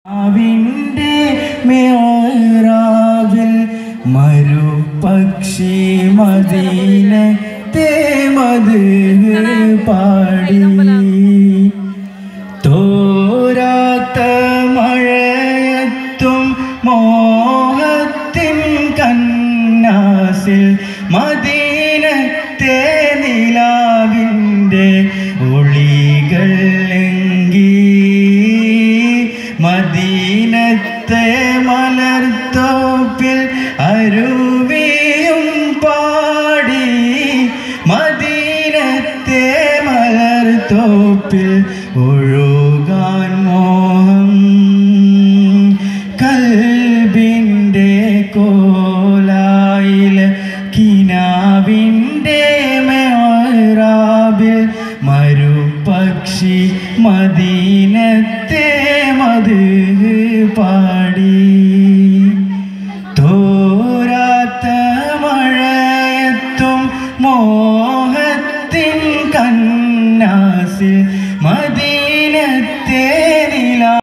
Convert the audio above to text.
അവിൻ്റെ മേറാവിൽ മരുപക്ഷി മദീനത്തെ മത് പാടി തോരാത്ത മഴയത്തും മോഹത്തിൻ കന്നാസിൽ മദീനത്തെ നിലാവിൻ്റെ ഒളികൾ എങ്കി മദീനത്തെ മലർത്തോപ്പിൽ അരുവിയും പാടി മദീനത്തെ മലർത്തോപ്പിൽ ഒഴുകാൻ മോഹം കൽബിൻ്റെ കോലായിൽ കിനാവിൻ്റെ മേറാബിൽ മരുപക്ഷി മദീനത്തെ മത് പാടി തോരാത്ത മഴയത്തും മോഹത്തിൻ കന്നാസിൽ മദീ